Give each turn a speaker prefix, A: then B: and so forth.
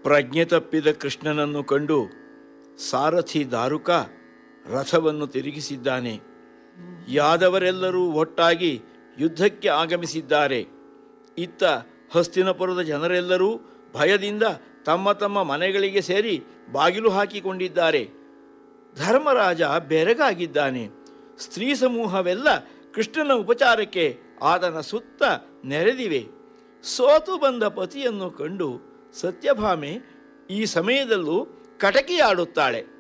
A: ಪ್ರಜ್ಞೆ ತಪ್ಪಿದ ಕೃಷ್ಣನನ್ನು ಕಂಡು ಸಾರಥಿ ದಾರುಕ ರಥವನ್ನು ತಿರುಗಿಸಿದ್ದಾನೆ ಯಾದವರೆಲ್ಲರೂ ಒಟ್ಟಾಗಿ ಯುದ್ಧಕ್ಕೆ ಆಗಮಿಸಿದ್ದಾರೆ ಇತ್ತ ಹಸ್ತಿನಪುರದ ಜನರೆಲ್ಲರೂ ಭಯದಿಂದ ತಮ್ಮ ತಮ್ಮ ಮನೆಗಳಿಗೆ ಸೇರಿ ಬಾಗಿಲು ಹಾಕಿಕೊಂಡಿದ್ದಾರೆ ಧರ್ಮರಾಜ ಬೆರಗಾಗಿದ್ದಾನೆ ಸ್ತ್ರೀ ಸಮೂಹವೆಲ್ಲ ಕೃಷ್ಣನ ಉಪಚಾರಕ್ಕೆ ಆತನ ಸುತ್ತ ನೆರೆದಿವೆ ಸೋತು ಬಂದ ಪತಿಯನ್ನು ಕಂಡು ಸತ್ಯಭಾಮೆ ಈ ಸಮಯದಲ್ಲೂ ಕಟಕಿಯಾಡುತ್ತಾಳೆ